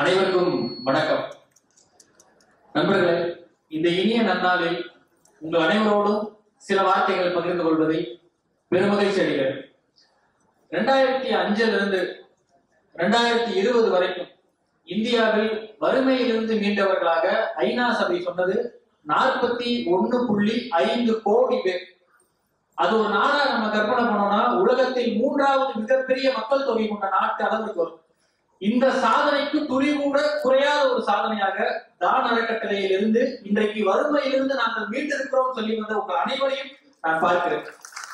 அனைவருக்கும் வணக்கம் நண்பர்களே இந்த இனிய நன்னாளில் உங்கள் அனைவரோடும் சில வார்த்தைகள் பகிர்ந்து கொள்வதை பெருமகிழ்ச்சி அடைகிறேன் ரெண்டாயிரத்தி அஞ்சுல இருந்து ரெண்டாயிரத்தி இருபது வரைக்கும் இந்தியாவில் வறுமையிலிருந்து மீண்டவர்களாக ஐநா சபை சொன்னது நாற்பத்தி ஒண்ணு புள்ளி ஐந்து கோடி பேர் அது ஒரு நாடா நம்ம கற்பனை பண்ணோம்னா உலகத்தில் மூன்றாவது மிகப்பெரிய மக்கள் தொகை கொண்ட நாட்டு அளவுக்கு வரும் இந்த சாதனைக்கு துளி கூட குறையாத ஒரு சாதனையாக தான் அறக்கட்டளையில் இருந்து இன்றைக்கு வறுமையிலிருந்து நாங்கள் மீண்டிருக்கிறோம் சொல்லி வந்த உங்கள் அனைவரையும் நான் பார்க்கிறேன்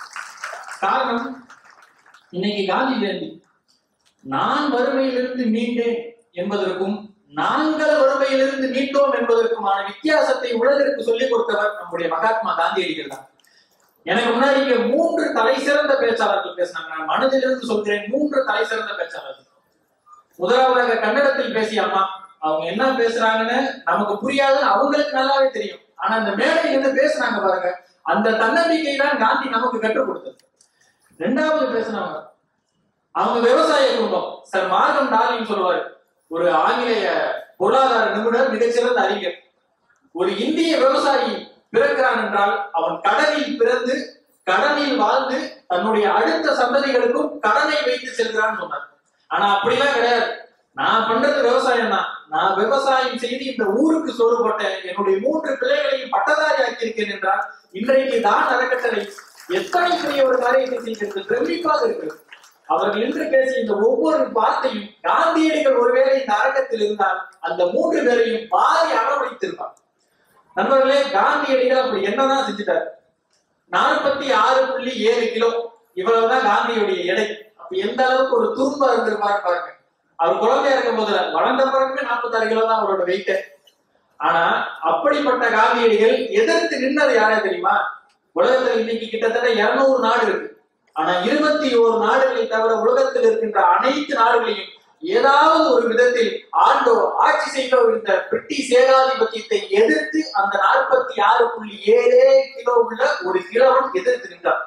காரணம் இன்னைக்கு காந்தி ஜெயந்தி நான் வறுமையிலிருந்து மீண்டேன் என்பதற்கும் நாங்கள் வறுமையிலிருந்து மீண்டோம் என்பதற்குமான வித்தியாசத்தை உலகிற்கு சொல்லிக் கொடுத்தவர் நம்முடைய மகாத்மா காந்தியடிகள் தான் எனக்கு முன்னாடி இங்க மூன்று தலை சிறந்த பேச்சாளர்கள் பேசினாங்க நான் மனதிலிருந்து சொல்கிறேன் மூன்று தலை சிறந்த பேச்சாளர்கள் முதலாவதாக கன்னடத்தில் பேசிய அம்மா அவங்க என்ன பேசுறாங்கன்னு நமக்கு புரியாதுன்னு அவங்களுக்கு நல்லாவே தெரியும் ஆனா அந்த மேடையில இருந்து பேசுனாங்க பாருங்க அந்த தன்னம்பிக்கை தான் காந்தி நமக்கு கற்றுக் கொடுத்தது ரெண்டாவது பேசினவங்க அவங்க விவசாய குடும்பம் சார் மார்க்கம் டார்லிங் சொல்லுவாரு ஒரு ஆங்கிலேய பொருளாதார நிபுணர் மிகச்சிறந்த அறிஞர் ஒரு இந்திய விவசாயி பிறக்கிறான் என்றால் அவன் கடலில் பிறந்து கடலில் வாழ்ந்து தன்னுடைய அடுத்த சந்ததிகளுக்கும் கடனை வைத்து செல்கிறான்னு சொன்னார் ஆனா அப்படிலாம் கிடையாது நான் பண்றது விவசாயம் தான் நான் விவசாயம் செய்து இந்த ஊருக்கு சோறு போட்டேன் என்னுடைய மூன்று பிள்ளைகளையும் பட்டதாரி ஆக்கியிருக்கேன் என்றால் இன்றைக்கு தான் அறக்கட்டளை எத்தனை பெரிய ஒரு காரியத்தை செய்கிறது பிரமிப்பாக இருக்கிறது அவர்கள் இன்று பேசிய இந்த ஒவ்வொரு வார்த்தையும் காந்தியடிகள் ஒருவேளை இந்த அரங்கத்தில் இருந்தால் அந்த மூன்று பேரையும் பாரி அரவணைத்திருப்பார் நண்பர்களே காந்தியடிகள் அப்படி என்னதான் செஞ்சுட்டார் நாற்பத்தி ஆறு புள்ளி ஏழு கிலோ இவ்வளவுதான் காந்தியுடைய எடை அப்ப எந்த அளவுக்கு ஒரு துரும்ப இருந்திருப்பாரு பாருங்க அவர் குழந்தையா இருக்கும் போதுல வளர்ந்த பிறகுமே நாற்பத்தாறு கிலோ தான் அவரோட வெயிட் ஆனா அப்படிப்பட்ட காந்தியடிகள் எதிர்த்து நின்னது யாரே தெரியுமா உலகத்துல இன்னைக்கு கிட்டத்தட்ட இருநூறு நாடு இருக்கு ஆனா இருபத்தி ஓரு நாடுகளை தவிர உலகத்தில் இருக்கின்ற அனைத்து நாடுகளையும் ஏதாவது ஒரு விதத்தில் ஆண்டோ ஆட்சி செய்தோ இந்த பிரிட்டிஷ் ஏகாதிபத்தியத்தை எதிர்த்து அந்த நாற்பத்தி ஆறு புள்ளி ஏழே கிலோ உள்ள ஒரு கிழவன் எதிர்த்து நின்றார்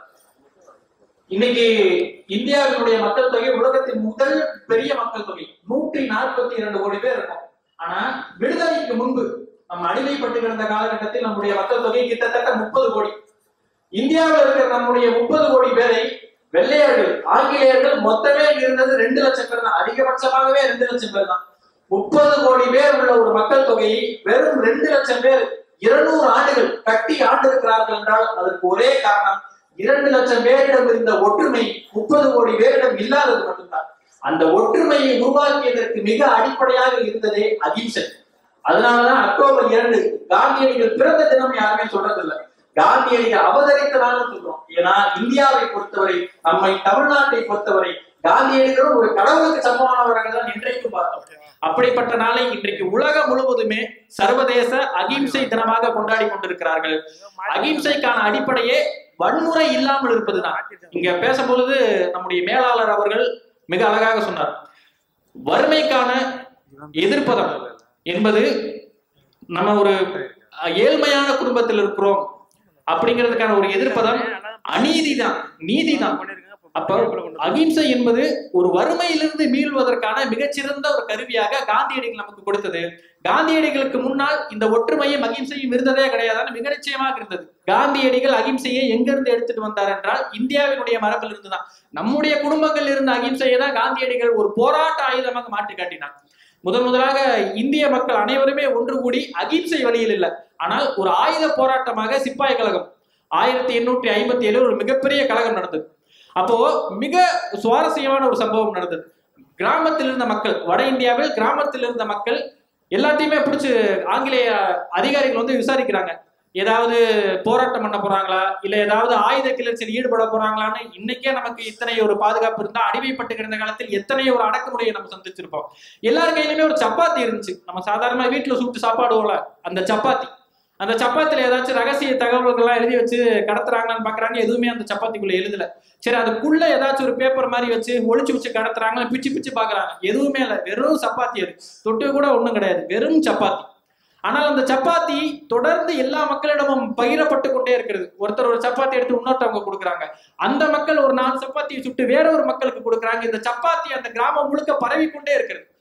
இன்னைக்கு இந்தியாவினுடைய மக்கள் தொகை உலகத்தின் முதல் பெரிய மக்கள் தொகை நூற்றி நாற்பத்தி இரண்டு கோடி பேர் இருக்கும் ஆனா விடுதலைக்கு முன்பு நம்ம அடிமைப்பட்டு கிடந்த காலகட்டத்தில் நம்முடைய மக்கள் தொகை கிட்டத்தட்ட முப்பது கோடி இந்தியாவில் இருக்கிற நம்முடைய முப்பது கோடி பேரை வெள்ளையர்கள் ஆங்கிலேயர்கள் மொத்தமே இங்க இருந்தது ரெண்டு லட்சம் பேர் தான் அதிகபட்சமாகவே ரெண்டு லட்சம் பேர் தான் முப்பது கோடி பேர் உள்ள ஒரு மக்கள் தொகையை வெறும் ரெண்டு லட்சம் பேர் இருநூறு ஆண்டுகள் கட்டி ஆண்டு இருக்கிறார்கள் என்றால் அதற்கு ஒரே காரணம் இரண்டு லட்சம் பேரிடம் இருந்த ஒற்றுமை முப்பது கோடி பேரிடம் இல்லாதது மட்டும்தான் அந்த ஒற்றுமையை உருவாக்கியதற்கு மிக அடிப்படையாக இருந்ததே அகிம்சை அதனாலதான் அக்டோபர் இரண்டு காந்தியடிகள் பிறந்த தினம் யாருமே சொல்றதில்லை காந்தியடிகள் அவதரித்த நாள்னு சொல்றோம் ஏன்னா இந்தியாவை பொறுத்தவரை நம்மை தமிழ்நாட்டை பொறுத்தவரை காந்தியடிகளும் ஒரு கடவுளுக்கு சமமானவர்கள் தான் இன்றைக்கும் பார்த்தோம் அப்படிப்பட்ட நாளை இன்றைக்கு உலகம் முழுவதுமே சர்வதேச அகிம்சை தினமாக கொண்டாடி கொண்டிருக்கிறார்கள் அகிம்சைக்கான அடிப்படையே வன்முறை இல்லாமல் இருப்பதுதான் இங்க பேசும்பொழுது நம்முடைய மேலாளர் அவர்கள் மிக அழகாக சொன்னார் வறுமைக்கான எதிர்ப்பதம் என்பது நம்ம ஒரு அஹ், ஏழ்மையான குடும்பத்தில் இருக்கிறோம் அப்படிங்கிறதுக்கான ஒரு எதிர்ப்பதம் அநீதி தான் நீதி தான் அப்ப அகிம்சை என்பது ஒரு வறுமையிலிருந்து மீள்வதற்கான மிகச்சிறந்த ஒரு கருவியாக காந்தியடிகள் நமக்கு கொடுத்தது காந்தியடிகளுக்கு முன்னால் இந்த ஒற்றுமையும் அகிம்சையும் இருந்ததே கிடையாதுன்னு மிக நிச்சயமாக இருந்தது காந்தியடிகள் அகிம்சையை எங்கிருந்து எடுத்துட்டு வந்தார் என்றால் இந்தியாவினுடைய மரபில் இருந்துதான் நம்முடைய குடும்பங்கள் இருந்த அகிம்சையை தான் காந்தியடிகள் ஒரு போராட்ட ஆயுதமாக மாற்றி காட்டினார் முதன் முதலாக இந்திய மக்கள் அனைவருமே ஒன்று கூடி அகிம்சை வழியில் இல்லை ஆனால் ஒரு ஆயுத போராட்டமாக சிப்பாய் கழகம் ஆயிரத்தி எண்ணூற்றி ஐம்பத்தி ஏழு ஒரு மிகப்பெரிய கழகம் நடந்தது அப்போ மிக சுவாரஸ்யமான ஒரு சம்பவம் நடந்தது கிராமத்தில் இருந்த மக்கள் வட இந்தியாவில் கிராமத்தில் இருந்த மக்கள் எல்லாத்தையுமே பிடிச்சு ஆங்கிலேய அதிகாரிகள் வந்து விசாரிக்கிறாங்க ஏதாவது போராட்டம் பண்ண போறாங்களா இல்ல ஏதாவது ஆயுத கிளர்ச்சியில் ஈடுபட போறாங்களான்னு இன்னைக்கே நமக்கு இத்தனை ஒரு பாதுகாப்பு இருந்தா அடிமைப்பட்டு கிடந்த காலத்தில் எத்தனை ஒரு அடக்குமுறையை நம்ம சந்திச்சிருப்போம் எல்லார் கையிலுமே ஒரு சப்பாத்தி இருந்துச்சு நம்ம சாதாரணமா வீட்டுல சுட்டு சாப்பாடுவோம்ல அந்த சப்பாத்தி அந்த சப்பாத்தில ஏதாச்சும் ரகசிய தகவல்கள்லாம் எழுதி வச்சு கடத்துறாங்களான்னு பாக்குறாங்க எதுவுமே அந்த சப்பாத்திக்குள்ள எழுதல சரி அதுக்குள்ள ஏதாச்சும் ஒரு பேப்பர் மாதிரி வச்சு ஒளிச்சு வச்சு கடத்துறாங்க பிச்சு பிச்சு பாக்குறாங்க எதுவுமே இல்லை வெறும் சப்பாத்தி அது தொட்டு கூட ஒண்ணும் கிடையாது வெறும் சப்பாத்தி ஆனால் அந்த சப்பாத்தி தொடர்ந்து எல்லா மக்களிடமும் பகிரப்பட்டு கொண்டே இருக்கிறது ஒருத்தர் ஒரு சப்பாத்தி எடுத்து இன்னொருத்தவங்க கொடுக்குறாங்க அந்த மக்கள் ஒரு நாலு சப்பாத்தியை சுட்டு வேற ஒரு மக்களுக்கு கொடுக்குறாங்க இந்த சப்பாத்தி அந்த கிராமம் முழுக்க பரவி கொண்டே இருக்கிறது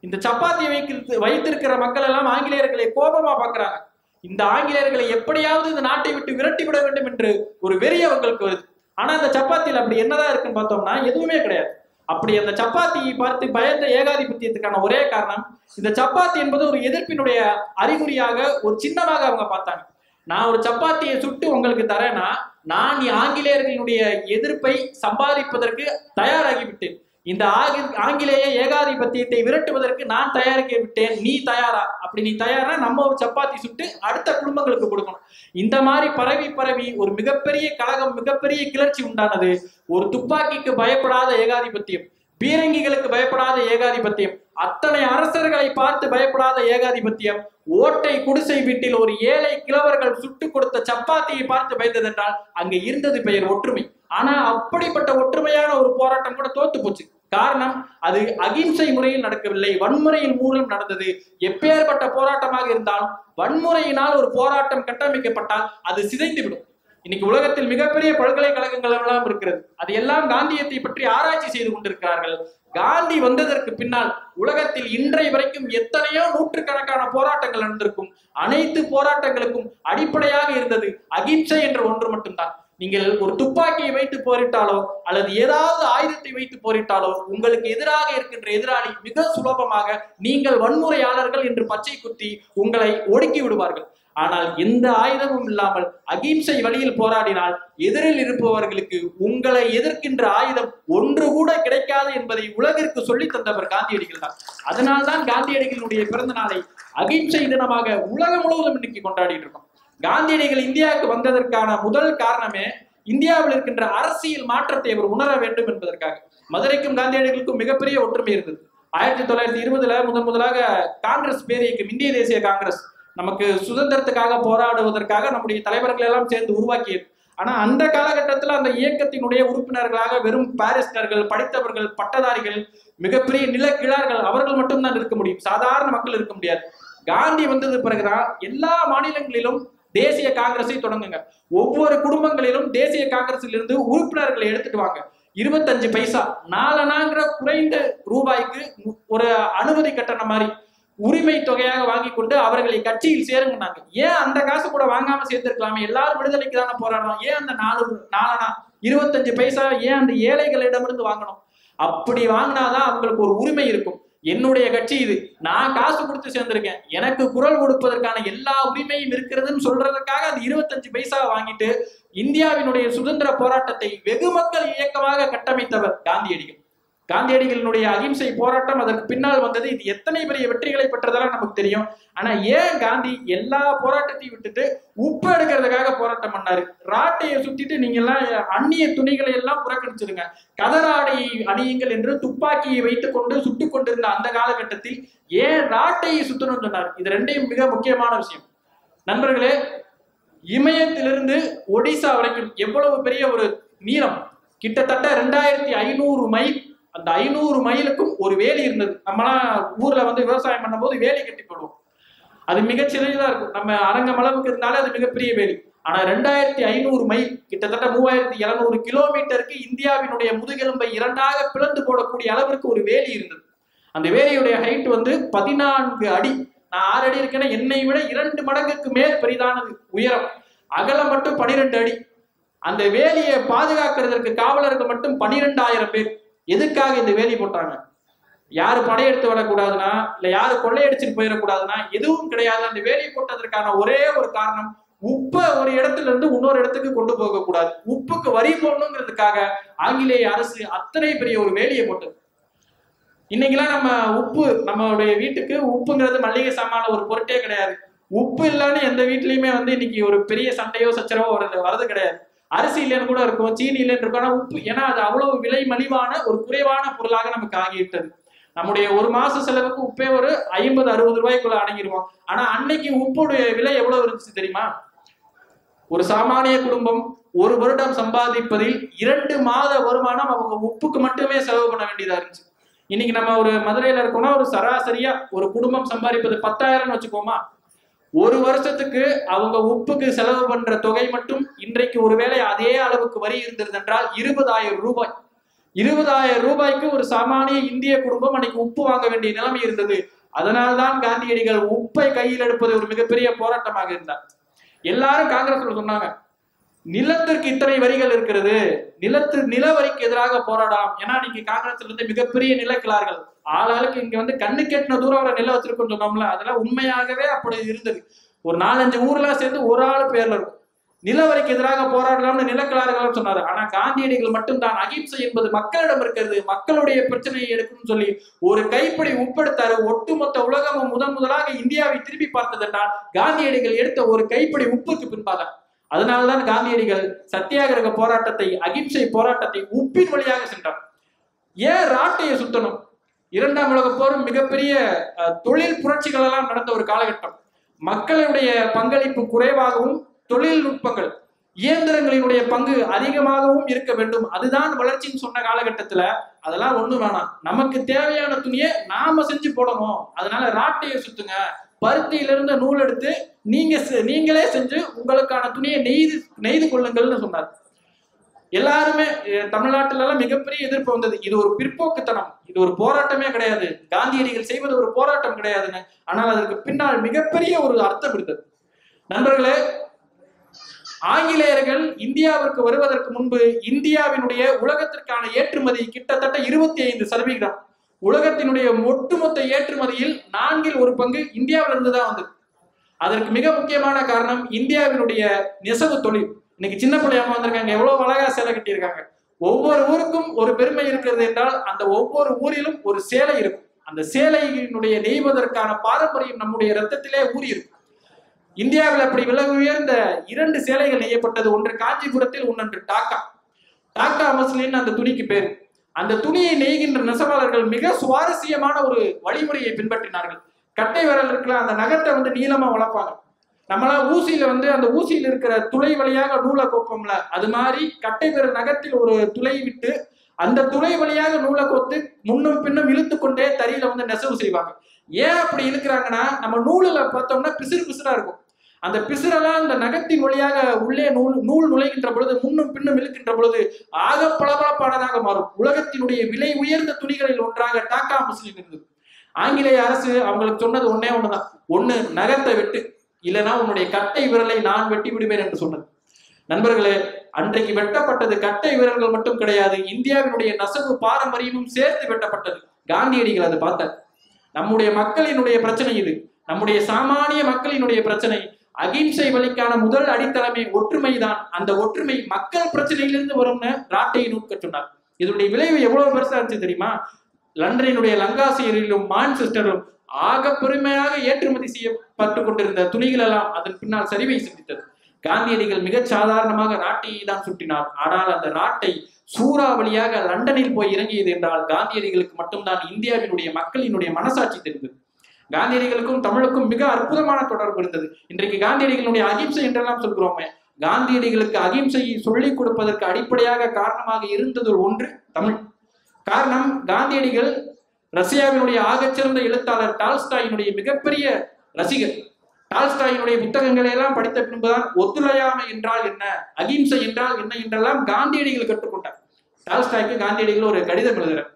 இந்த சப்பாத்தி வைக்கிறது வைத்திருக்கிற மக்கள் எல்லாம் ஆங்கிலேயர்களை கோபமா பார்க்கறாங்க இந்த ஆங்கிலேயர்களை எப்படியாவது இந்த நாட்டை விட்டு விரட்டி விட வேண்டும் என்று ஒரு வெறி அவங்களுக்கு வருது ஆனா அந்த சப்பாத்தியில அப்படி என்னதான் இருக்குன்னு பார்த்தோம்னா எதுவுமே கிடையாது அப்படி அந்த சப்பாத்தியை பார்த்து பயந்த ஏகாதிபத்தியத்துக்கான ஒரே காரணம் இந்த சப்பாத்தி என்பது ஒரு எதிர்ப்பினுடைய அறிகுறியாக ஒரு சின்னமாக அவங்க பார்த்தாங்க நான் ஒரு சப்பாத்தியை சுட்டு உங்களுக்கு தரேன்னா நான் ஆங்கிலேயர்களினுடைய எதிர்ப்பை சம்பாதிப்பதற்கு தயாராகி விட்டேன் இந்த ஆகி- ஆங்கிலேய ஏகாதிபத்தியத்தை விரட்டுவதற்கு நான் தயாரிக்க விட்டேன் நீ தயாரா அப்படி நீ தயாரா நம்ம ஒரு சப்பாத்தி சுட்டு அடுத்த குடும்பங்களுக்கு கொடுக்கணும் இந்த மாதிரி பரவி பரவி ஒரு மிகப்பெரிய கழகம் மிகப்பெரிய கிளர்ச்சி உண்டானது ஒரு துப்பாக்கிக்கு பயப்படாத ஏகாதிபத்தியம் பீரங்கிகளுக்கு பயப்படாத ஏகாதிபத்தியம் அத்தனை அரசர்களை பார்த்து பயப்படாத ஏகாதிபத்தியம் ஓட்டை குடிசை வீட்டில் ஒரு ஏழை கிழவர்கள் சுட்டு கொடுத்த சப்பாத்தியை பார்த்து பயந்ததென்றால் அங்க இருந்தது பெயர் ஒற்றுமை ஆனா அப்படிப்பட்ட ஒற்றுமையான ஒரு போராட்டம் கூட தோத்து போச்சு காரணம் அது அகிம்சை முறையில் நடக்கவில்லை வன்முறையின் மூலம் நடந்தது எப்பேற்பட்ட போராட்டமாக இருந்தாலும் வன்முறையினால் ஒரு போராட்டம் கட்டமைக்கப்பட்டால் அது சிதைந்துவிடும் இன்னைக்கு உலகத்தில் மிகப்பெரிய பல்கலைக்கழகங்கள் எல்லாம் இருக்கிறது அது எல்லாம் காந்தியத்தை பற்றி ஆராய்ச்சி செய்து கொண்டிருக்கிறார்கள் காந்தி வந்ததற்கு பின்னால் உலகத்தில் இன்றைய வரைக்கும் எத்தனையோ நூற்றுக்கணக்கான போராட்டங்கள் நடந்திருக்கும் அனைத்து போராட்டங்களுக்கும் அடிப்படையாக இருந்தது அகிம்சை என்ற ஒன்று மட்டும்தான் நீங்கள் ஒரு துப்பாக்கியை வைத்து போரிட்டாலோ அல்லது ஏதாவது ஆயுதத்தை வைத்து போரிட்டாலோ உங்களுக்கு எதிராக இருக்கின்ற எதிராளி மிக சுலபமாக நீங்கள் வன்முறையாளர்கள் என்று பச்சை குத்தி உங்களை ஒடுக்கி விடுவார்கள் ஆனால் எந்த ஆயுதமும் இல்லாமல் அகிம்சை வழியில் போராடினால் எதிரில் இருப்பவர்களுக்கு உங்களை எதிர்க்கின்ற ஆயுதம் ஒன்று கூட கிடைக்காது என்பதை உலகிற்கு சொல்லி தந்தவர் காந்தியடிகள் தான் அதனால்தான் காந்தியடிகளுடைய பிறந்த நாளை அகிம்சை தினமாக உலகம் முழுவதும் இன்னைக்கு கொண்டாடிட்டு இருக்கோம் காந்தியடிகள் இந்தியாவுக்கு வந்ததற்கான முதல் காரணமே இந்தியாவில் இருக்கின்ற அரசியல் மாற்றத்தை அவர் உணர வேண்டும் என்பதற்காக மதுரைக்கும் காந்தியடிகளுக்கும் மிகப்பெரிய ஒற்றுமை இருந்தது ஆயிரத்தி தொள்ளாயிரத்தி இருபதுல முதன் முதலாக காங்கிரஸ் பேர் இயக்கம் இந்திய தேசிய காங்கிரஸ் நமக்கு சுதந்திரத்துக்காக போராடுவதற்காக நம்முடைய தலைவர்கள் எல்லாம் சேர்ந்து உருவாக்கியது ஆனா அந்த காலகட்டத்தில் அந்த இயக்கத்தினுடைய உறுப்பினர்களாக வெறும் பாரிஸ்டர்கள் படித்தவர்கள் பட்டதாரிகள் மிகப்பெரிய நிலக்கிழார்கள் அவர்கள் மட்டும்தான் இருக்க முடியும் சாதாரண மக்கள் இருக்க முடியாது காந்தி வந்தது பிறகுதான் எல்லா மாநிலங்களிலும் தேசிய காங்கிரஸை தொடங்குங்க ஒவ்வொரு குடும்பங்களிலும் தேசிய காங்கிரஸில் இருந்து உறுப்பினர்களை எடுத்துட்டு வாங்க இருபத்தஞ்சு பைசா நாலனாங்கிற குறைந்த ரூபாய்க்கு ஒரு அனுமதி கட்டணம் மாதிரி உரிமை தொகையாக வாங்கி கொண்டு அவர்களை கட்சியில் சேருங்கனாங்க ஏன் அந்த காசு கூட வாங்காம சேர்த்திருக்கலாமே எல்லாரும் விடுதலைக்கு தானே போராடுறோம் ஏன் அந்த நாலு நாலனா இருபத்தஞ்சு பைசா ஏன் அந்த ஏழைகளிடமிருந்து வாங்கணும் அப்படி வாங்கினாதான் அவங்களுக்கு ஒரு உரிமை இருக்கும் என்னுடைய கட்சி இது நான் காசு கொடுத்து சேர்ந்திருக்கேன் எனக்கு குரல் கொடுப்பதற்கான எல்லா உரிமையும் இருக்கிறதுன்னு சொல்றதுக்காக அந்த இருபத்தஞ்சு பைசா வாங்கிட்டு இந்தியாவினுடைய சுதந்திர போராட்டத்தை வெகு மக்கள் இயக்கமாக கட்டமைத்தவர் காந்தியடிகள் காந்தியடிகளினுடைய அகிம்சை போராட்டம் அதற்கு பின்னால் வந்தது இது எத்தனை பெரிய வெற்றிகளை பெற்றதெல்லாம் நமக்கு தெரியும் ஆனா ஏன் காந்தி எல்லா போராட்டத்தையும் விட்டுட்டு உப்பு எடுக்கிறதுக்காக போராட்டம் பண்ணாரு ராட்டையை சுத்திட்டு நீங்க எல்லாம் அந்நிய துணிகளை எல்லாம் புறக்கணிச்சிருங்க கதராடையை அணியுங்கள் என்று துப்பாக்கியை வைத்துக் கொண்டு சுட்டுக் கொண்டிருந்த அந்த காலகட்டத்தில் ஏன் ராட்டையை சுத்தணும்னு சொன்னார் இது ரெண்டையும் மிக முக்கியமான விஷயம் நண்பர்களே இமயத்திலிருந்து ஒடிசா வரைக்கும் எவ்வளவு பெரிய ஒரு நீளம் கிட்டத்தட்ட ரெண்டாயிரத்தி ஐநூறு மைல் அந்த ஐநூறு மைலுக்கும் ஒரு வேலி இருந்தது நம்மலாம் ஊர்ல வந்து விவசாயம் பண்ணும்போது வேலி கட்டி போடுவோம் அது மிகச்சிறியதா இருக்கும் நம்ம அரங்கம் அளவுக்கு இருந்தாலே அது மிகப்பெரிய வேலி ஆனா ரெண்டாயிரத்தி ஐநூறு மைல் கிட்டத்தட்ட மூவாயிரத்தி எழுநூறு கிலோமீட்டருக்கு இந்தியாவினுடைய முதுகெலும்பை இரண்டாக பிளந்து போடக்கூடிய அளவிற்கு ஒரு வேலி இருந்தது அந்த வேலியுடைய ஹைட் வந்து பதினான்கு அடி நான் ஆறு அடி இருக்கேன்னா என்னை விட இரண்டு மடங்குக்கு மேல் பெரிதானது உயரம் அகலம் மட்டும் பனிரெண்டு அடி அந்த வேலியை பாதுகாக்கிறதற்கு காவலர்கள் மட்டும் பனிரெண்டாயிரம் பேர் எதுக்காக இந்த வேலி போட்டாங்க யாரு படையெடுத்து வரக்கூடாதுன்னா இல்ல யாரு கொள்ளையடிச்சுட்டு போயிடக்கூடாதுன்னா எதுவும் கிடையாது அந்த வேலி போட்டதற்கான ஒரே ஒரு காரணம் உப்பை ஒரு இடத்துல இருந்து இன்னொரு இடத்துக்கு கொண்டு போக கூடாது உப்புக்கு வரி போடணுங்கிறதுக்காக ஆங்கிலேய அரசு அத்தனை பெரிய ஒரு வேலியை போட்டது இன்னைக்கெல்லாம் நம்ம உப்பு நம்மளுடைய வீட்டுக்கு உப்புங்கிறது மல்லிகை சாமான ஒரு பொருட்டே கிடையாது உப்பு இல்லைன்னு எந்த வீட்லயுமே வந்து இன்னைக்கு ஒரு பெரிய சண்டையோ சச்சரவோ வரது வரது கிடையாது அரிசி இல்லைன்னு கூட இருக்கும் சீனி இல்லைன்னு இருக்கும் ஆனா உப்பு ஏன்னா அது அவ்வளவு விலை மலிவான ஒரு குறைவான பொருளாக நமக்கு ஆகிவிட்டது நம்முடைய ஒரு மாச செலவுக்கு உப்பே ஒரு ஐம்பது அறுபது ரூபாய்க்குள்ள அடங்கிடுவோம் ஆனா அன்னைக்கு உப்புடைய விலை எவ்வளவு இருந்துச்சு தெரியுமா ஒரு சாமானிய குடும்பம் ஒரு வருடம் சம்பாதிப்பதில் இரண்டு மாத வருமானம் அவங்க உப்புக்கு மட்டுமே செலவு பண்ண வேண்டியதா இருந்துச்சு இன்னைக்கு நம்ம ஒரு மதுரையில இருக்கோம்னா ஒரு சராசரியா ஒரு குடும்பம் சம்பாதிப்பது பத்தாயிரம்னு வச்சுக்கோமா ஒரு வருஷத்துக்கு அவங்க உப்புக்கு செலவு பண்ற தொகை மட்டும் இன்றைக்கு ஒருவேளை அதே அளவுக்கு வரி இருந்தது என்றால் இருபதாயிரம் ரூபாய் இருபதாயிரம் ரூபாய்க்கு ஒரு சாமானிய இந்திய குடும்பம் அன்னைக்கு உப்பு வாங்க வேண்டிய நிலைமை இருந்தது அதனால்தான் காந்தியடிகள் உப்பை கையில் எடுப்பது ஒரு மிகப்பெரிய போராட்டமாக இருந்தார் எல்லாரும் காங்கிரஸ்ல சொன்னாங்க நிலத்திற்கு இத்தனை வரிகள் இருக்கிறது நிலத்து நில வரிக்கு எதிராக போராடலாம் ஏன்னா நீங்க காங்கிரஸ்ல இருந்து மிகப்பெரிய நிலக்கிழார்கள் ஆளாளுக்கு இங்க வந்து கண்ணு கெட்டின தூரம் வரை நிலம் வச்சிருக்கோம் சொன்னோம்ல அதெல்லாம் உண்மையாகவே அப்படி இருந்தது ஒரு நாலஞ்சு ஊர்லாம் சேர்ந்து ஒரு ஆள் பேர்ல இருக்கும் நிலவரிக்கு எதிராக போராடலாம்னு நிலக்கிழார்கள் சொன்னாரு ஆனா காந்தியடிகள் மட்டும்தான் அகிம்சை என்பது மக்களிடம் இருக்கிறது மக்களுடைய பிரச்சனையை எடுக்கணும்னு சொல்லி ஒரு கைப்படி உப்பெடுத்தாரு ஒட்டுமொத்த உலகமும் முதன் முதலாக இந்தியாவை திரும்பி பார்த்தது என்றால் காந்தியடிகள் எடுத்த ஒரு கைப்படி உப்புக்கு பின்பாதான் அதனால்தான் காந்தியடிகள் சத்தியாகிரக போராட்டத்தை அகிம்சை போராட்டத்தை உப்பின் வழியாக சென்றார் ஏன் ராட்டையை சுத்தணும் இரண்டாம் உலக போரும் மிகப்பெரிய அஹ், தொழில் புரட்சிகள் எல்லாம் நடந்த ஒரு காலகட்டம் மக்களுடைய பங்களிப்பு குறைவாகவும் தொழில்நுட்பங்கள் இயந்திரங்களினுடைய பங்கு அதிகமாகவும் இருக்க வேண்டும் அதுதான் வளர்ச்சின்னு சொன்ன காலகட்டத்துல அதெல்லாம் ஒண்ணு வேணாம் நமக்கு தேவையான துணியை நாம செஞ்சு போடணும் அதனால ராட்டையை சுத்துங்க பருத்தியிலிருந்து நூல் எடுத்து நீங்க செ- நீங்களே செஞ்சு உங்களுக்கான துணியை நெய்து நெய்து கொள்ளுங்கள்னு சொன்னார் எல்லாருமே அஹ், தமிழ்நாட்டுல எல்லாம் மிகப்பெரிய எதிர்ப்பு வந்தது இது ஒரு பிற்போக்குத்தனம் இது ஒரு போராட்டமே கிடையாது காந்தியடிகள் செய்வது ஒரு போராட்டம் கிடையாதுன்னு ஆனால் அதற்கு பின்னால் மிகப்பெரிய ஒரு அர்த்தம் இருந்தது நண்பர்களே ஆங்கிலேயர்கள் இந்தியாவிற்கு வருவதற்கு முன்பு இந்தியாவினுடைய உலகத்திற்கான ஏற்றுமதி கிட்டத்தட்ட இருபத்தி ஐந்து சதவிகிதம் உலகத்தினுடைய ஒட்டுமொத்த ஏற்றுமதியில் நான்கில் ஒரு பங்கு இந்தியாவிலிருந்து தான் வந்தது அதற்கு மிக முக்கியமான காரணம் இந்தியாவினுடைய நெசவு தொழில் இன்னைக்கு சின்ன பிள்ளையாம வந்திருக்காங்க எவ்வளவு அழகா சேலை கட்டியிருக்காங்க ஒவ்வொரு ஊருக்கும் ஒரு பெருமை இருக்கிறது என்றால் அந்த ஒவ்வொரு ஊரிலும் ஒரு சேலை இருக்கும் அந்த சேலையினுடைய நெய்வதற்கான பாரம்பரியம் நம்முடைய ரத்தத்திலே ஊறி இருக்கும் இந்தியாவில் அப்படி விலை உயர்ந்த இரண்டு சேலைகள் நெய்யப்பட்டது ஒன்று காஞ்சிபுரத்தில் ஒன்றொன்று டாக்கா டாக்கா மஸ்லின் அந்த துணிக்கு பேர் அந்த துணியை நெய்கின்ற நெசவாளர்கள் மிக சுவாரஸ்யமான ஒரு வழிமுறையை பின்பற்றினார்கள் கட்டை விரல் இருக்குல்ல அந்த நகத்தை வந்து நீளமா வளர்ப்பாங்க நம்மளாம் ஊசியில வந்து அந்த ஊசியில் இருக்கிற துளை வழியாக நூலை கோப்போம்ல அது மாதிரி கட்டை விரல் நகத்தில் ஒரு துளை விட்டு அந்த துளை வழியாக நூலை கோத்து முன்னும் பின்னும் இழுத்து கொண்டே தறியில வந்து நெசவு செய்வாங்க ஏன் அப்படி இழுக்கிறாங்கன்னா நம்ம நூலில் பார்த்தோம்னா பிசிறு பிசிறா இருக்கும் அந்த பிசிறெல்லாம் அந்த நகத்தின் வழியாக உள்ளே நூல் நூல் நுழைகின்ற பொழுது முன்னும் பின்னும் இழுக்கின்ற பொழுது ஆக பளபளப்பானதாக மாறும் உலகத்தினுடைய விலை உயர்ந்த துணிகளில் ஒன்றாக டாக்கா முஸ்லிம் இருந்தது ஆங்கிலேய அரசு அவங்களுக்கு சொன்னது ஒன்னே ஒண்ணுதான் ஒண்ணு நகத்தை வெட்டு இல்லைன்னா உன்னுடைய கட்டை விரலை நான் வெட்டி விடுவேன் என்று சொன்னது நண்பர்களே அன்றைக்கு வெட்டப்பட்டது கட்டை விரல்கள் மட்டும் கிடையாது இந்தியாவினுடைய நெசவு பாரம்பரியமும் சேர்த்து வெட்டப்பட்டது காந்தியடிகள் அதை பார்த்தார் நம்முடைய மக்களினுடைய பிரச்சனை இது நம்முடைய சாமானிய மக்களினுடைய பிரச்சனை அகிம்சை வழிக்கான முதல் அடித்தளமே ஒற்றுமைதான் அந்த ஒற்றுமை மக்கள் பிரச்சனையிலிருந்து வரும்னு ராட்டையை நூற்க சொன்னார் இதனுடைய விளைவு எவ்வளவு பெருசா இருந்துச்சு தெரியுமா லண்டனினுடைய லங்காசியரிலும் மான்செஸ்டரிலும் ஆக பெருமையாக ஏற்றுமதி செய்யப்பட்டு கொண்டிருந்த துணிகள் எல்லாம் அதன் பின்னால் சரிவை சந்தித்தது காந்தியடிகள் மிகச் சாதாரணமாக ராட்டையை தான் சுட்டினார் ஆனால் அந்த ராட்டை சூறாவளியாக லண்டனில் போய் இறங்கியது என்றால் காந்தியடிகளுக்கு மட்டும்தான் இந்தியாவினுடைய மக்களினுடைய மனசாட்சி தெரிந்தது காந்தியடிகளுக்கும் தமிழுக்கும் மிக அற்புதமான தொடர்பு இருந்தது இன்றைக்கு காந்தியடிகளுடைய அகிம்சை என்றெல்லாம் சொல்கிறோமே காந்தியடிகளுக்கு அகிம்சையை சொல்லிக் கொடுப்பதற்கு அடிப்படையாக காரணமாக இருந்தது ஒன்று தமிழ் காரணம் காந்தியடிகள் ரஷ்யாவினுடைய ஆகச்சிறந்த எழுத்தாளர் டால்ஸ்டாயினுடைய மிகப்பெரிய ரசிகர் டால்ஸ்டாயினுடைய புத்தகங்களை எல்லாம் படித்த பின்புதான் ஒத்துழையாமை என்றால் என்ன அகிம்சை என்றால் என்ன என்றெல்லாம் காந்தியடிகள் கற்றுக்கொண்டார் டால்ஸ்டாய்க்கு காந்தியடிகள் ஒரு கடிதம் எழுதுகிறார்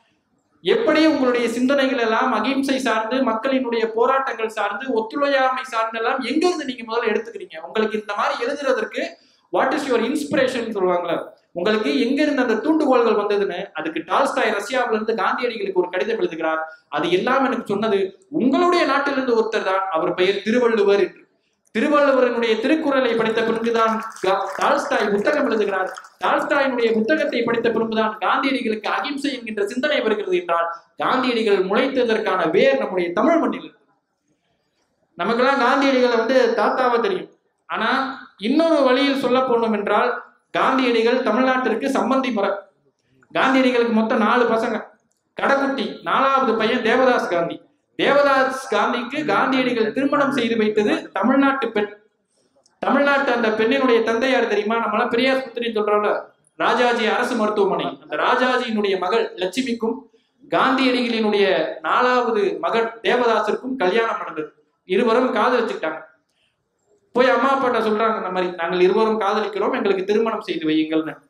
எப்படி உங்களுடைய சிந்தனைகள் எல்லாம் அகிம்சை சார்ந்து மக்களினுடைய போராட்டங்கள் சார்ந்து ஒத்துழையாமை சார்ந்தெல்லாம் எங்கிருந்து நீங்க முதல்ல எடுத்துக்கிறீங்க உங்களுக்கு இந்த மாதிரி எழுதுறதற்கு வாட் இஸ் யுவர் இன்ஸ்பிரேஷன் சொல்லுவாங்கல்ல உங்களுக்கு எங்க இருந்து அந்த தூண்டுகோள்கள் வந்ததுன்னு அதுக்கு டால்ஸ்டாய் ரஷ்யாவில இருந்து காந்தியடிகளுக்கு ஒரு கடிதம் எழுதுகிறார் அது எல்லாம் எனக்கு சொன்னது உங்களுடைய நாட்டிலிருந்து ஒருத்தர் தான் அவர் பெயர் திருவள்ளுவர் என்று திருவள்ளுவரனுடைய திருக்குறளை படித்த பிறகுதான் கா- டால்ஸ்டாய் புத்தகம் எழுதுகிறார் டால்ஸ்டாயினுடைய புத்தகத்தை படித்த பிறகுதான் காந்தியடிகளுக்கு அகிம்சை என்கின்ற சிந்தனை வருகிறது என்றால் காந்தியடிகள் முளைத்ததற்கான வேர் நம்முடைய தமிழ் மண்ணில் இருக்கு. நமக்கெல்லாம் காந்தியடிகளை வந்து தாத்தாவா தெரியும் ஆனா இன்னொரு வழியில் சொல்ல போனோம் என்றால் காந்தியடிகள் தமிழ்நாட்டிற்கு சம்பந்தி முறை காந்தியடிகளுக்கு மொத்தம் நாலு பசங்க கடைக்குட்டி நாலாவது பையன் தேவதாஸ் காந்தி தேவதாஸ் காந்திக்கு காந்தியடிகள் திருமணம் செய்து வைத்தது தமிழ்நாட்டு பெண் தமிழ்நாட்டு அந்த பெண்ணினுடைய தந்தையார் தெரியுமா நம்மளாம் பெரியார் புத்திரின்னு சொல்றோம்ல ராஜாஜி அரசு மருத்துவமனை அந்த ராஜாஜியினுடைய மகள் லட்சுமிக்கும் காந்தியடிகளினுடைய நாலாவது மகன் தேவதாசருக்கும் கல்யாணம் நடந்தது இருவரும் காதலிச்சுக்கிட்டாங்க போய் அம்மா அப்பாட்ட சொல்றாங்க இந்த மாதிரி நாங்கள் இருவரும் காதலிக்கிறோம் எங்களுக்கு திருமணம் செய்து வையுங்கள்னு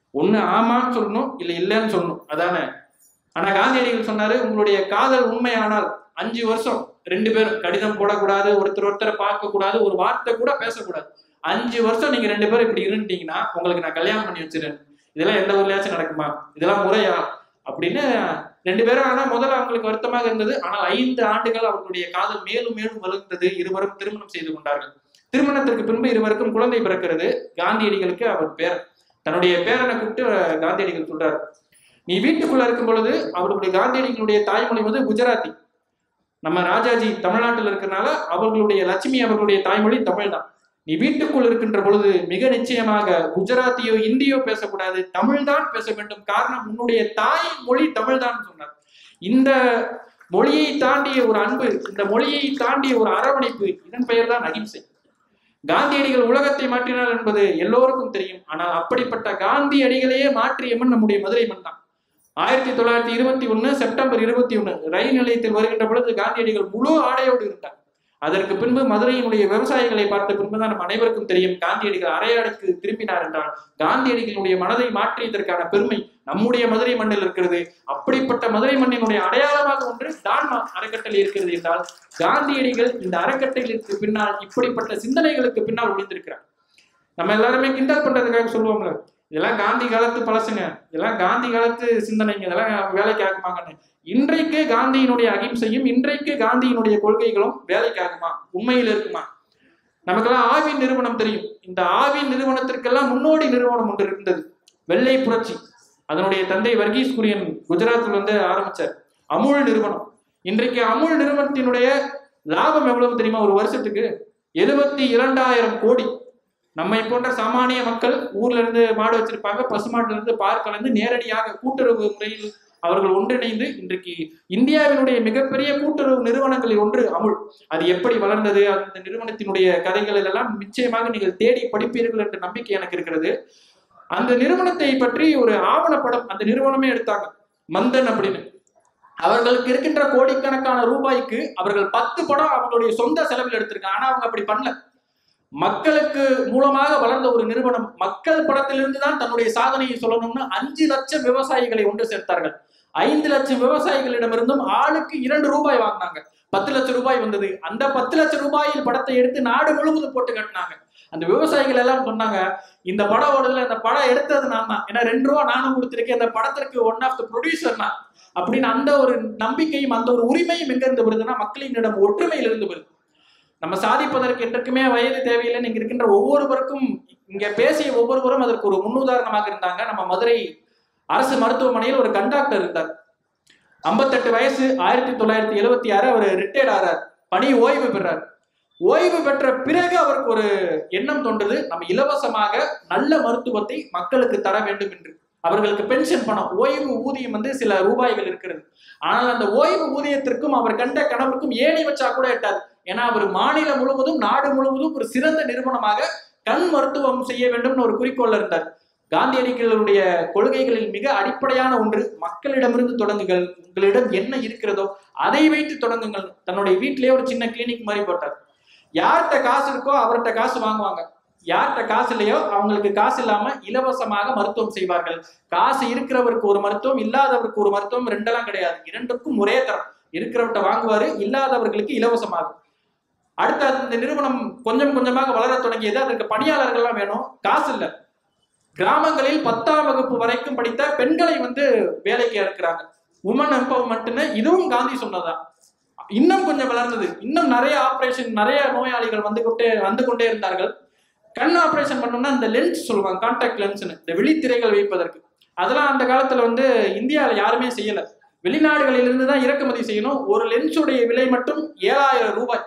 ஒண்ணு ஆமான்னு சொல்லணும் இல்ல இல்லைன்னு சொல்லணும் அதானே ஆனா காந்தியடிகள் சொன்னாரு உங்களுடைய காதல் உண்மையானால் அஞ்சு வருஷம் ரெண்டு பேரும் கடிதம் போடக்கூடாது ஒருத்தர் ஒருத்தரை பார்க்க கூடாது ஒரு வார்த்தை கூட பேசக்கூடாது அஞ்சு வருஷம் நீங்க ரெண்டு பேரும் இப்படி இருந்துட்டீங்கன்னா உங்களுக்கு நான் கல்யாணம் பண்ணி வச்சிருக்கேன் இதெல்லாம் எந்த ஊர்லயாச்சும் நடக்குமா இதெல்லாம் முறையா அப்படின்னு ரெண்டு பேரும் ஆனா முதல்ல அவங்களுக்கு வருத்தமாக இருந்தது ஆனால் ஐந்து ஆண்டுகள் அவர்களுடைய காதல் மேலும் மேலும் வளர்ந்தது இருவரும் திருமணம் செய்து கொண்டார்கள் திருமணத்திற்கு பின்பு இருவருக்கும் குழந்தை பிறக்கிறது காந்தியடிகளுக்கு அவர் பேரன் தன்னுடைய பேரனை கூப்பிட்டு காந்தியடிகள் சொல்றாரு நீ வீட்டுக்குள்ள இருக்கும் பொழுது அவர்களுடைய காந்தியடிகளுடைய தாய்மொழி வந்து குஜராத்தி நம்ம ராஜாஜி தமிழ்நாட்டில் இருக்கறனால அவர்களுடைய லட்சுமி அவர்களுடைய தாய்மொழி தமிழ் தான் நீ வீட்டுக்குள் இருக்கின்ற பொழுது மிக நிச்சயமாக குஜராத்தியோ இந்தியோ பேசக்கூடாது தமிழ் தான் பேச வேண்டும் காரணம் உன்னுடைய தாய் மொழி தமிழ் தான் சொன்னார் இந்த மொழியை தாண்டிய ஒரு அன்பு இந்த மொழியை தாண்டிய ஒரு அரவணைப்பு இதன் பெயர் தான் அகிம்சை காந்தியடிகள் உலகத்தை மாற்றினார் என்பது எல்லோருக்கும் தெரியும் ஆனால் அப்படிப்பட்ட காந்தியடிகளையே மாற்றியவன் நம்முடைய மதுரை மண் தான் ஆயிரத்தி தொள்ளாயிரத்தி இருபத்தி ஒண்ணு செப்டம்பர் இருபத்தி ஒண்ணு ரயில் நிலையத்தில் வருகின்ற பொழுது காந்தியடிகள் முழு ஆடையோடு இருந்தார் அதற்கு பின்பு மதுரையினுடைய விவசாயிகளை பார்த்த பின்புதான் நம்ம அனைவருக்கும் தெரியும் காந்தியடிகள் அரையாடைக்கு திரும்பினார் என்றால் காந்தியடிகளுடைய மனதை மாற்றியதற்கான பெருமை நம்முடைய மதுரை மண்ணில் இருக்கிறது அப்படிப்பட்ட மதுரை மண்ணினுடைய அடையாளமாக ஒன்று டான்மா அறக்கட்டளை இருக்கிறது என்றால் காந்தியடிகள் இந்த அறக்கட்டளைக்கு பின்னால் இப்படிப்பட்ட சிந்தனைகளுக்கு பின்னால் ஒளிந்திருக்கிறார் நம்ம எல்லாருமே கிண்டல் பண்றதுக்காக சொல்லுவோம்ல இதெல்லாம் காந்தி காலத்து பழசுங்க இதெல்லாம் காந்தி காலத்து சிந்தனைங்க இதெல்லாம் வேலைக்கு ஆகுமாங்கன்னு இன்றைக்கு காந்தியினுடைய அகிம்சையும் இன்றைக்கு காந்தியினுடைய கொள்கைகளும் வேலைக்கு ஆகுமா உண்மையில் இருக்குமா நமக்கெல்லாம் ஆவின் நிறுவனம் தெரியும் இந்த ஆவின் நிறுவனத்திற்கெல்லாம் முன்னோடி நிறுவனம் ஒன்று இருந்தது வெள்ளை புரட்சி அதனுடைய தந்தை வர்கீஸ் குரியன் குஜராத்தில் வந்து ஆரம்பிச்சார் அமுல் நிறுவனம் இன்றைக்கு அமுல் நிறுவனத்தினுடைய லாபம் எவ்வளவு தெரியுமா ஒரு வருஷத்துக்கு எழுபத்தி இரண்டாயிரம் கோடி நம்மை போன்ற சாமானிய மக்கள் ஊர்ல இருந்து மாடு வச்சிருப்பாங்க பசுமாட்டுல இருந்து பால் கலந்து நேரடியாக கூட்டுறவு முறையில் அவர்கள் ஒன்றிணைந்து இன்றைக்கு இந்தியாவினுடைய மிகப்பெரிய கூட்டுறவு நிறுவனங்களில் ஒன்று அமுல் அது எப்படி வளர்ந்தது அந்த நிறுவனத்தினுடைய கதைகள் எல்லாம் நிச்சயமாக நீங்கள் தேடி படிப்பீர்கள் என்ற நம்பிக்கை எனக்கு இருக்கிறது அந்த நிறுவனத்தை பற்றி ஒரு ஆவணப்படம் அந்த நிறுவனமே எடுத்தாங்க மந்தன் அப்படின்னு அவர்களுக்கு இருக்கின்ற கோடிக்கணக்கான ரூபாய்க்கு அவர்கள் பத்து படம் அவங்களுடைய சொந்த செலவில் எடுத்திருக்காங்க ஆனா அவங்க அப்படி பண்ணல மக்களுக்கு மூலமாக வளர்ந்த ஒரு நிறுவனம் மக்கள் படத்திலிருந்து தான் தன்னுடைய சாதனையை சொல்லணும்னு அஞ்சு லட்சம் விவசாயிகளை ஒன்று சேர்த்தார்கள் ஐந்து லட்சம் விவசாயிகளிடமிருந்தும் ஆளுக்கு இரண்டு ரூபாய் வாங்கினாங்க பத்து லட்சம் ரூபாய் வந்தது அந்த பத்து லட்சம் ரூபாயில் படத்தை எடுத்து நாடு முழுவதும் போட்டு கட்டினாங்க அந்த விவசாயிகள் எல்லாம் சொன்னாங்க இந்த படம் ஓடுதுல இந்த படம் எடுத்தது நான் தான் ஏன்னா ரெண்டு ரூபா நானும் கொடுத்திருக்கேன் இந்த படத்திற்கு ஒன் ஆஃப் த ப்ரொடியூசர் நான் அப்படின்னு அந்த ஒரு நம்பிக்கையும் அந்த ஒரு உரிமையும் எங்க இருந்து வருதுன்னா மக்களினிடம் ஒற்றுமையிலிருந்து வருது நம்ம சாதிப்பதற்கு என்றைக்குமே வயது தேவையில்லைன்னு இங்க இருக்கின்ற ஒவ்வொருவருக்கும் இங்க பேசிய ஒவ்வொருவரும் அதற்கு ஒரு முன்னுதாரணமாக இருந்தாங்க நம்ம மதுரை அரசு மருத்துவமனையில் ஒரு கண்டாக்டர் இருந்தார் ஐம்பத்தெட்டு வயசு ஆயிரத்தி தொள்ளாயிரத்தி எழுபத்தி ஆறு அவர் ரிட்டையர்ட் ஆறார் பணி ஓய்வு பெறார் ஓய்வு பெற்ற பிறகு அவருக்கு ஒரு எண்ணம் தோன்றது நம்ம இலவசமாக நல்ல மருத்துவத்தை மக்களுக்கு தர வேண்டும் என்று அவர்களுக்கு பென்ஷன் பணம் ஓய்வு ஊதியம் வந்து சில ரூபாய்கள் இருக்கிறது ஆனால் அந்த ஓய்வு ஊதியத்திற்கும் அவர் கண்ட கனவுக்கும் ஏணி வச்சா கூட எட்டாது ஏன்னா அவர் மாநிலம் முழுவதும் நாடு முழுவதும் ஒரு சிறந்த நிறுவனமாக கண் மருத்துவம் செய்ய வேண்டும்னு ஒரு குறிக்கோள் இருந்தார் காந்தியடிகளுடைய கொள்கைகளில் மிக அடிப்படையான ஒன்று மக்களிடமிருந்து தொடங்குங்கள் உங்களிடம் என்ன இருக்கிறதோ அதை வைத்து தொடங்குங்கள் தன்னுடைய வீட்டிலேயே ஒரு சின்ன கிளினிக் மாதிரி போட்டார் யார்கிட்ட காசு இருக்கோ அவர்கிட்ட காசு வாங்குவாங்க யார்கிட்ட காசு இல்லையோ அவங்களுக்கு காசு இல்லாம இலவசமாக மருத்துவம் செய்வார்கள் காசு இருக்கிறவருக்கு ஒரு மருத்துவம் இல்லாதவருக்கு ஒரு மருத்துவம் ரெண்டெல்லாம் கிடையாது இரண்டுக்கும் ஒரே தரம் இருக்கிறவர்கிட்ட வாங்குவாரு இல்லாதவர்களுக்கு இலவசமாகும் அடுத்து அந்த நிறுவனம் கொஞ்சம் கொஞ்சமாக வளர தொடங்கியது அதற்கு பணியாளர்கள்லாம் வேணும் காசு இல்லை கிராமங்களில் பத்தாம் வகுப்பு வரைக்கும் படித்த பெண்களை வந்து வேலைக்கு எடுக்கிறாங்க உமன் எம்பவர்மெண்ட்னு இதுவும் காந்தி சொன்னதுதான் இன்னும் கொஞ்சம் வளர்ந்தது இன்னும் நிறைய ஆபரேஷன் நிறைய நோயாளிகள் வந்து கொண்டே வந்து கொண்டே இருந்தார்கள் கண் ஆபரேஷன் பண்ணோம்னா இந்த லென்ஸ் சொல்லுவாங்க கான்டாக்ட் லென்ஸ்னு இந்த விழித்திரைகள் வைப்பதற்கு அதெல்லாம் அந்த காலத்துல வந்து இந்தியாவில் யாருமே செய்யல வெளிநாடுகளிலிருந்து தான் இறக்குமதி செய்யணும் ஒரு லென்ஸுடைய விலை மட்டும் ஏழாயிரம் ரூபாய்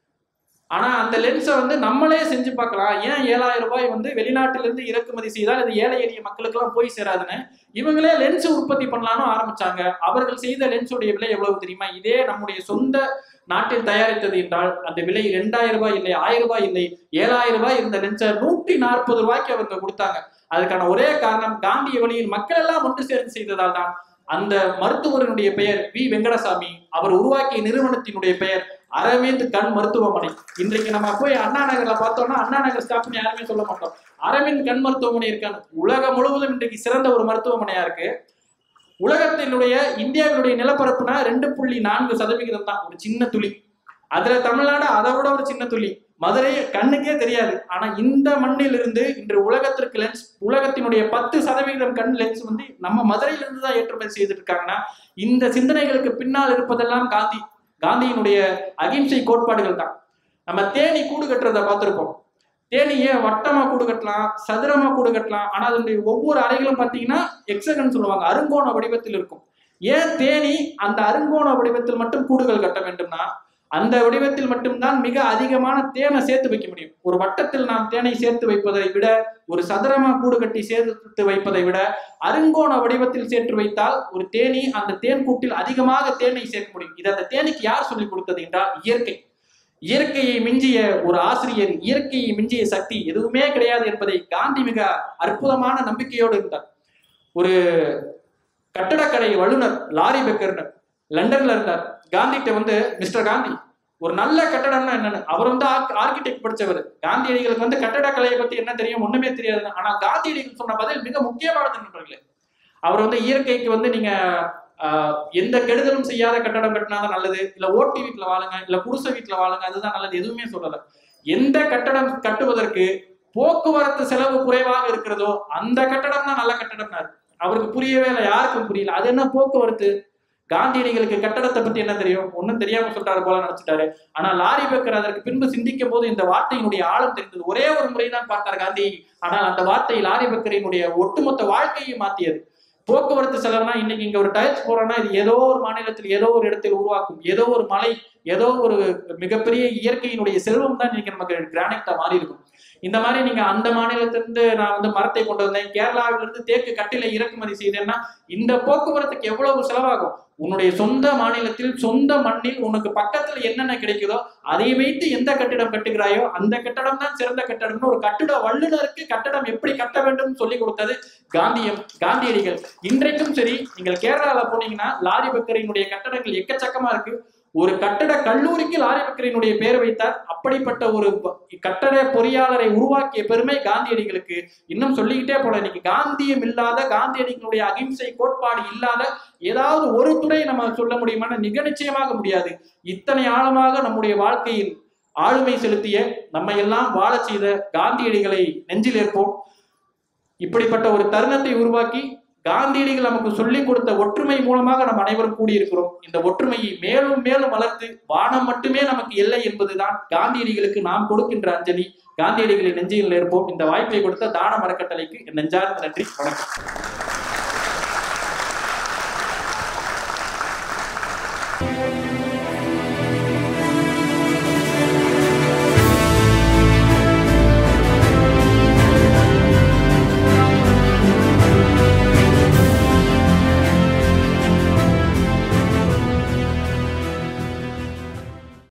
ஆனா அந்த லென்ஸை வந்து நம்மளே செஞ்சு பார்க்கலாம் ஏன் ஏழாயிரம் ரூபாய் வந்து வெளிநாட்டிலிருந்து இறக்குமதி செய்தால் அது ஏழை எளிய மக்களுக்கெல்லாம் போய் சேராதுன்னு இவங்களே லென்ஸ் உற்பத்தி பண்ணலாம்னு ஆரம்பிச்சாங்க அவர்கள் செய்த லென்ஸுடைய விலை எவ்வளவு தெரியுமா இதே நம்முடைய சொந்த நாட்டில் தயாரித்தது என்றால் அந்த விலை ரெண்டாயிரம் ரூபாய் இல்லை ஆயிரம் ரூபாய் இல்லை ஏழாயிரம் ரூபாய் இருந்த லென்ஸை நூற்றி நாற்பது ரூபாய்க்கு அவங்க கொடுத்தாங்க அதுக்கான ஒரே காரணம் காந்திய வழியில் மக்கள் எல்லாம் ஒன்று சேர்ந்து செய்ததால் தான் அந்த மருத்துவரினுடைய பெயர் வி வெங்கடசாமி அவர் உருவாக்கிய நிறுவனத்தினுடைய பெயர் அரவிந்த் கண் மருத்துவமனை இன்றைக்கு நம்ம போய் அண்ணா நகர்ல பார்த்தோம்னா அண்ணா நகர் ஸ்டாப்னு யாருமே சொல்ல மாட்டோம் அரவிந்த் கண் மருத்துவமனை இருக்காங்க உலகம் முழுவதும் இன்றைக்கு சிறந்த ஒரு மருத்துவமனையா இருக்கு உலகத்தினுடைய இந்தியாவினுடைய நிலப்பரப்புனா ரெண்டு புள்ளி நான்கு சதவிகிதம் தான் ஒரு சின்ன துளி அதுல தமிழ்நாடு அதை விட ஒரு சின்ன துளி மதுரை கண்ணுக்கே தெரியாது ஆனா இந்த மண்ணில் இருந்து இன்று உலகத்திற்கு லென்ஸ் உலகத்தினுடைய பத்து சதவிகிதம் கண் லென்ஸ் வந்து நம்ம மதுரையில இருந்து தான் ஏற்றுமதி செய்துட்டு இருக்காங்கன்னா இந்த சிந்தனைகளுக்கு பின்னால் இருப்பதெல்லாம் காந்தி காந்தியினுடைய அகிம்சை கோட்பாடுகள் தான் நம்ம தேனி கூடு கட்டுறத பார்த்திருப்போம் தேனியை வட்டமா கூடு கட்டலாம் சதுரமா கூடு கட்டலாம் ஆனா அதனுடைய ஒவ்வொரு அறைகளும் பாத்தீங்கன்னா எக்ஸகன் சொல்லுவாங்க அருங்கோண வடிவத்தில் இருக்கும் ஏன் தேனி அந்த அருங்கோண வடிவத்தில் மட்டும் கூடுகள் கட்ட வேண்டும்னா அந்த வடிவத்தில் மட்டும்தான் மிக அதிகமான தேனை சேர்த்து வைக்க முடியும் ஒரு வட்டத்தில் நாம் தேனை சேர்த்து வைப்பதை விட ஒரு சதுரமா கூடு கட்டி சேர்த்து வைப்பதை விட அருங்கோண வடிவத்தில் சேர்த்து வைத்தால் ஒரு தேனி அந்த தேன் கூட்டில் அதிகமாக தேனை சேர்க்க முடியும் இது அந்த தேனிக்கு யார் சொல்லிக் கொடுத்தது என்றால் இயற்கை இயற்கையை மிஞ்சிய ஒரு ஆசிரியர் இயற்கையை மிஞ்சிய சக்தி எதுவுமே கிடையாது என்பதை காந்தி மிக அற்புதமான நம்பிக்கையோடு இருந்தார் ஒரு கட்டடக்கலை வல்லுனர் லாரி பெக்கர்னு லண்டன்ல இருந்தார் காந்திகிட்ட வந்து மிஸ்டர் காந்தி ஒரு நல்ல கட்டடம்னா என்னன்னு அவர் வந்து ஆர்கிடெக்ட் படிச்சவர் காந்தியடிகளுக்கு வந்து கட்டடக்கலையை பத்தி என்ன தெரியும் ஒண்ணுமே தெரியாது ஆனா காந்தியடிகள் சொன்ன பதில் மிக முக்கியமானது நண்பர்களே அவர் வந்து இயற்கைக்கு வந்து நீங்க ஆஹ், எந்த கெடுதலும் செய்யாத கட்டடம் கட்டினாதான் நல்லது இல்ல ஓட்டி வீட்டுல வாழுங்க இல்ல குடிசை வீட்டுல வாழுங்க அதுதான் நல்லது எதுவுமே சொல்லல எந்த கட்டடம் கட்டுவதற்கு போக்குவரத்து செலவு குறைவாக இருக்கிறதோ அந்த கட்டடம் தான் நல்ல கட்டடம்னாரு அவருக்கு புரியவே இல்லை யாருக்கும் புரியல அது என்ன போக்குவரத்து காந்தியடிகளுக்கு கட்டடத்தை பத்தி என்ன தெரியும் ஒண்ணும் தெரியாம சொல்றாரு போல நினைச்சிட்டாரு ஆனா லாரி பேக்கர் அதற்கு பின்பு சிந்திக்கும் போது இந்த வார்த்தையினுடைய ஆழம் தெரிந்தது ஒரே ஒரு முறை தான் பார்த்தார் காந்தி ஆனால் அந்த வார்த்தை லாரி பேக்கரினுடைய ஒட்டுமொத்த வாழ்க்கையை மாத்தியது போக்குவரத்து செலவுனா இன்னைக்கு இங்க ஒரு டைல்ஸ் போறோம்னா இது ஏதோ ஒரு மாநிலத்தில் ஏதோ ஒரு இடத்தில் உருவாக்கும் ஏதோ ஒரு மலை ஏதோ ஒரு மிகப்பெரிய இயற்கையினுடைய செல்வம் தான் இன்னைக்கு நமக்கு கிரானைட்டா மாறி இருக்கும் இந்த மாதிரி நீங்க அந்த மாநிலத்திலிருந்து நான் வந்து மரத்தை கொண்டு வந்தேன் கேரளாவில இருந்து தேக்கு கட்டில இறக்குமதி செய்தேன்னா இந்த போக்குவரத்துக்கு எவ்வளவு செலவாகும் உன்னுடைய சொந்த மாநிலத்தில் சொந்த மண்ணில் உனக்கு பக்கத்துல என்னென்ன கிடைக்குதோ அதை வைத்து எந்த கட்டிடம் கட்டுகிறாயோ அந்த கட்டடம் தான் சிறந்த கட்டடம்னு ஒரு கட்டிட வல்லுநருக்கு கட்டடம் எப்படி கட்ட வேண்டும் சொல்லி கொடுத்தது காந்தியம் காந்தியடிகள் இன்றைக்கும் சரி நீங்கள் கேரளால போனீங்கன்னா லாரி பக்கரினுடைய கட்டடங்கள் எக்கச்சக்கமா இருக்கு ஒரு கட்டட கல்லூரிக்கு லாரி பக்கரினுடைய பெயர் வைத்தார் அப்படிப்பட்ட ஒரு ப- கட்டட பொறியாளரை உருவாக்கிய பெருமை காந்தியடிகளுக்கு இன்னும் சொல்லிக்கிட்டே போல இன்னைக்கு காந்தியம் இல்லாத காந்தியடிகளுடைய அகிம்சை கோட்பாடு இல்லாத ஏதாவது ஒரு துறை நம்ம சொல்ல முடியுமானா மிக நிச்சயமாக முடியாது இத்தனை ஆழமாக நம்முடைய வாழ்க்கையில் ஆளுமை செலுத்திய நம்மை எல்லாம் வாழச் செய்த காந்தியடிகளை நெஞ்சில் ஏற்போம் இப்படிப்பட்ட ஒரு தருணத்தை உருவாக்கி காந்தியடிகள் நமக்கு சொல்லிக் கொடுத்த ஒற்றுமை மூலமாக நாம் அனைவரும் கூடியிருக்கிறோம் இந்த ஒற்றுமையை மேலும் மேலும் வளர்த்து வானம் மட்டுமே நமக்கு எல்லை என்பதுதான் காந்தியடிகளுக்கு நாம் கொடுக்கின்ற அஞ்சலி காந்தியடிகளை நெஞ்சில் இருப்போம் இந்த வாய்ப்பை கொடுத்த தான மரக்கட்டளைக்கு என் நெஞ்சார்ந்த நன்றி வணக்கம்